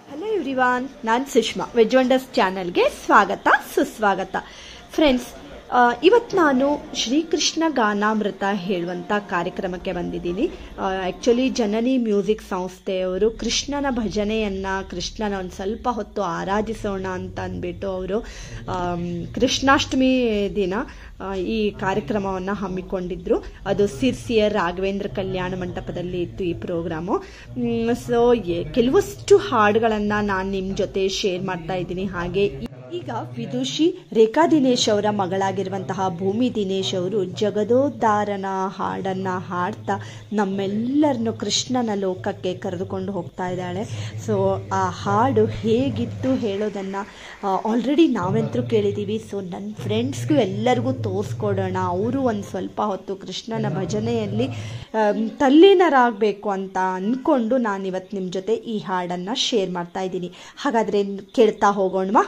hello everyone ನಾನು Sushma veg wonders ಚಾನಲ್ಗೆ ಸ್ವಾಗತ ಸುಸ್ವಾಗತ ಫ್ರೆಂಡ್ಸ್ ಇವತ್ತು ನಾನು ಶ್ರೀಕೃಷ್ಣ ಗಾನಾಮೃತ ಹೇಳುವಂಥ ಕಾರ್ಯಕ್ರಮಕ್ಕೆ ಬಂದಿದ್ದೀನಿ ಆ್ಯಕ್ಚುಲಿ ಜನನಿ ಮ್ಯೂಸಿಕ್ ಸಂಸ್ಥೆಯವರು ಕೃಷ್ಣನ ಭಜನೆಯನ್ನು ಕೃಷ್ಣನ ಒಂದು ಸ್ವಲ್ಪ ಹೊತ್ತು ಆರಾಧಿಸೋಣ ಅಂತ ಅಂದ್ಬಿಟ್ಟು ಅವರು ಕೃಷ್ಣಾಷ್ಟಮಿ ದಿನ ಆ, ಈ ಕಾರ್ಯಕ್ರಮವನ್ನು ಹಮ್ಮಿಕೊಂಡಿದ್ರು ಅದು ಸಿರ್ಸಿಯ ರಾಘವೇಂದ್ರ ಕಲ್ಯಾಣ ಮಂಟಪದಲ್ಲಿ ಇತ್ತು ಈ ಪ್ರೋಗ್ರಾಮು ಸೊ ಕೆಲವಷ್ಟು ಹಾಡುಗಳನ್ನು ನಾನು ನಿಮ್ಮ ಜೊತೆ ಶೇರ್ ಮಾಡ್ತಾ ಇದ್ದೀನಿ ಹಾಗೆ ಈಗ ವಿದುಷಿ ರೇಖಾ ದಿನೇಶ್ ಅವರ ಮಗಳಾಗಿರುವಂತಹ ಭೂಮಿ ದಿನೇಶ್ ಅವರು ಜಗದೋದ್ಧಾರನ ಹಾಡನ್ನ ಹಾಡ್ತಾ ನಮ್ಮೆಲ್ಲರನ್ನು ಕೃಷ್ಣನ ಲೋಕಕ್ಕೆ ಕರೆದುಕೊಂಡು ಹೋಗ್ತಾ ಇದ್ದಾಳೆ ಸೊ ಆ ಹಾಡು ಹೇಗಿತ್ತು ಹೇಳೋದನ್ನು ಆಲ್ರೆಡಿ ನಾವಂತರೂ ಕೇಳಿದ್ದೀವಿ ಸೊ ನನ್ನ ಫ್ರೆಂಡ್ಸ್ಗೂ ಎಲ್ಲರಿಗೂ ತೋರಿಸ್ಕೊಡೋಣ ಅವರು ಒಂದು ಸ್ವಲ್ಪ ಹೊತ್ತು ಕೃಷ್ಣನ ಭಜನೆಯಲ್ಲಿ ಆಮ್, ತಲ್ಲೀನರಾಗಬೇಕು ಅಂತ ಅಂದ್ಕೊಂಡು ನಾನು ಇವತ್ತು ನಿಮ್ಮ ಜೊತೆ ಈ ಹಾಡನ್ನು ಶೇರ್ ಮಾಡ್ತಾ ಇದ್ದೀನಿ ಹಾಗಾದರೆ ಕೇಳ್ತಾ ಹೋಗೋಣವಾ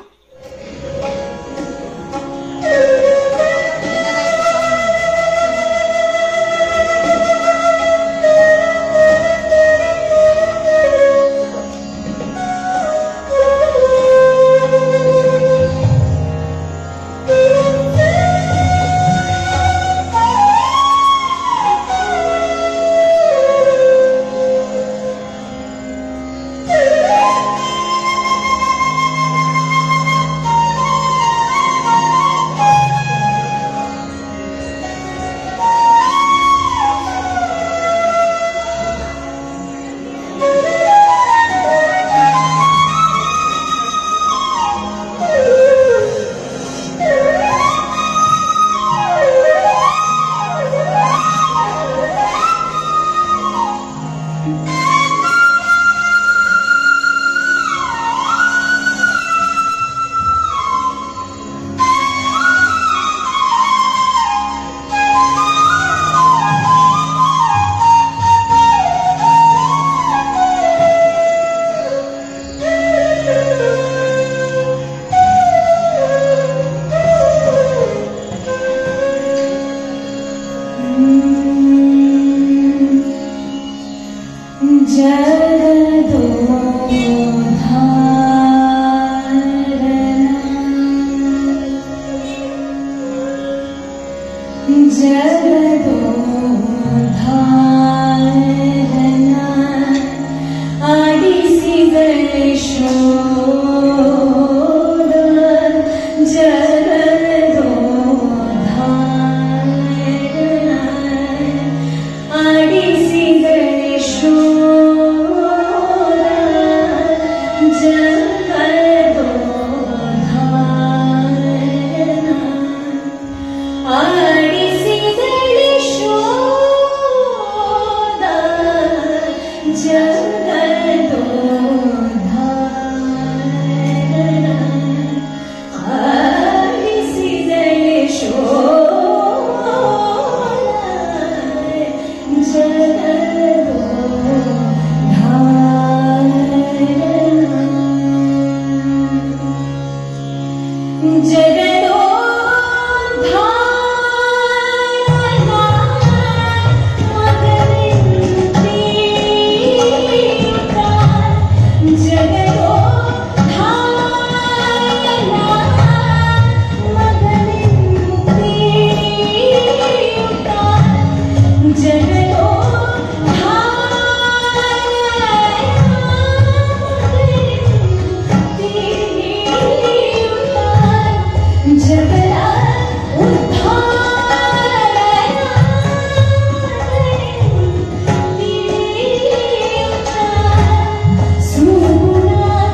Sumuna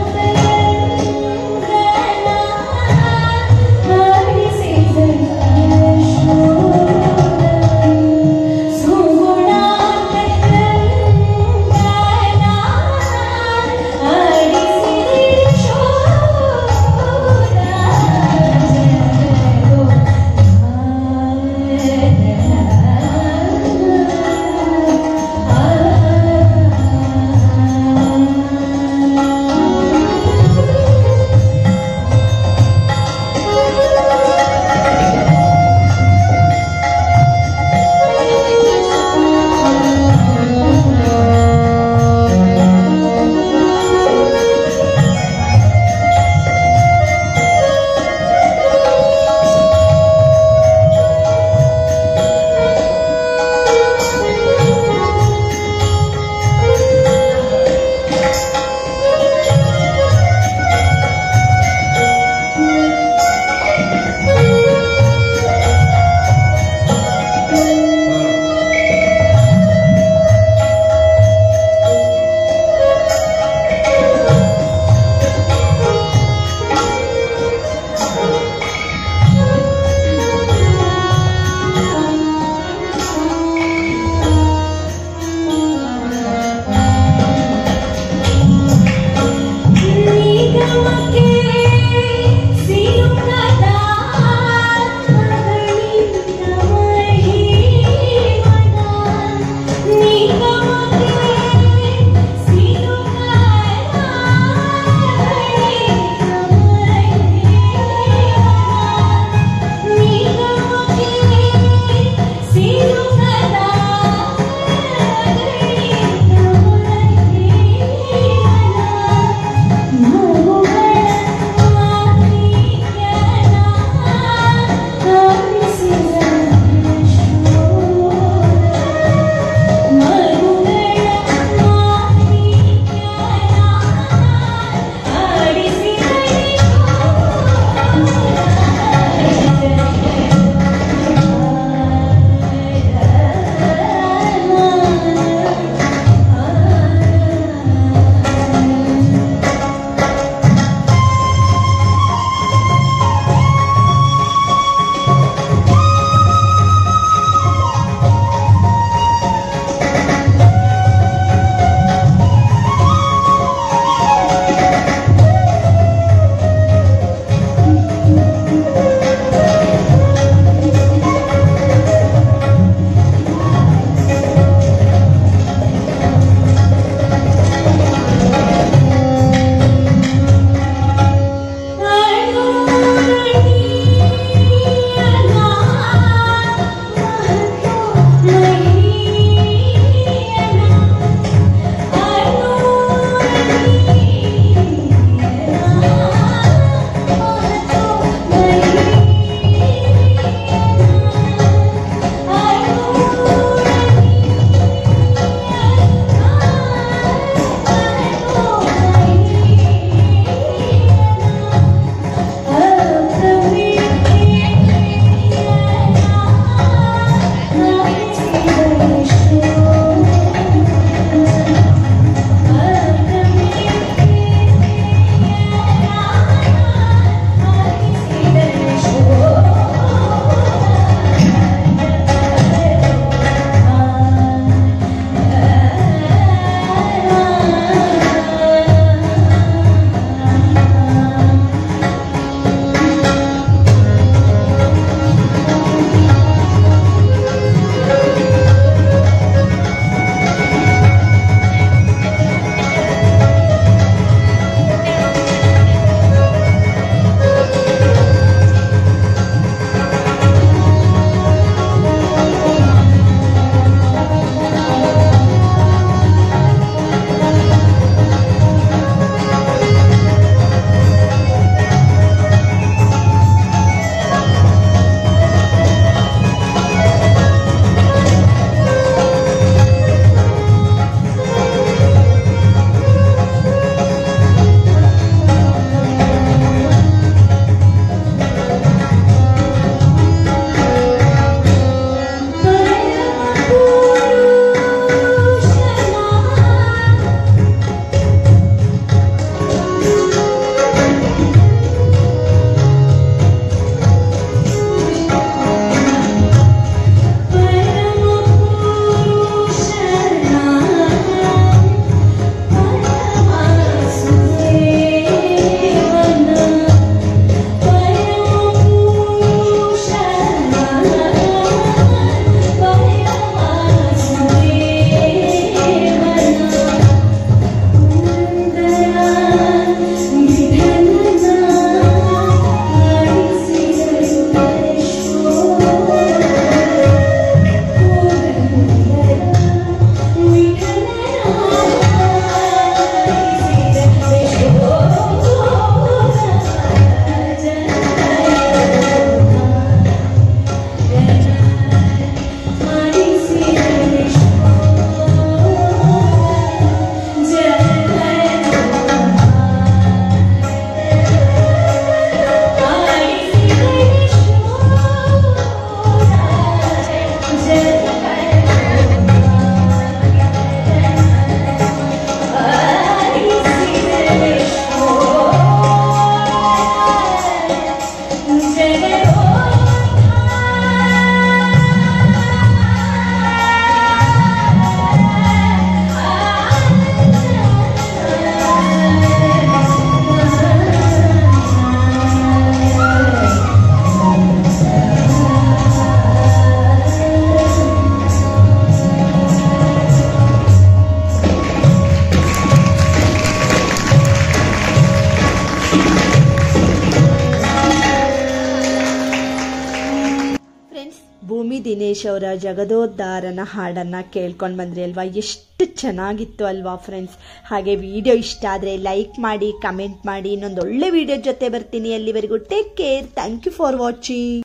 ಭೂಮಿ ದಿನೇಶ್ ಅವರ ಜಗದೋದ್ಧಾರನ ಹಾಡನ್ನು ಕೇಳ್ಕೊಂಡು ಬಂದ್ರಿ ಅಲ್ವಾ ಎಷ್ಟು ಚೆನ್ನಾಗಿತ್ತು ಅಲ್ವಾ ಫ್ರೆಂಡ್ಸ್ ಹಾಗೆ ವಿಡಿಯೋ ಇಷ್ಟ ಆದರೆ ಲೈಕ್ ಮಾಡಿ ಕಮೆಂಟ್ ಮಾಡಿ ಇನ್ನೊಂದು ಒಳ್ಳೆ ವಿಡಿಯೋ ಜೊತೆ ಬರ್ತೀನಿ ಅಲ್ಲಿವರೆಗೂ take care thank you for watching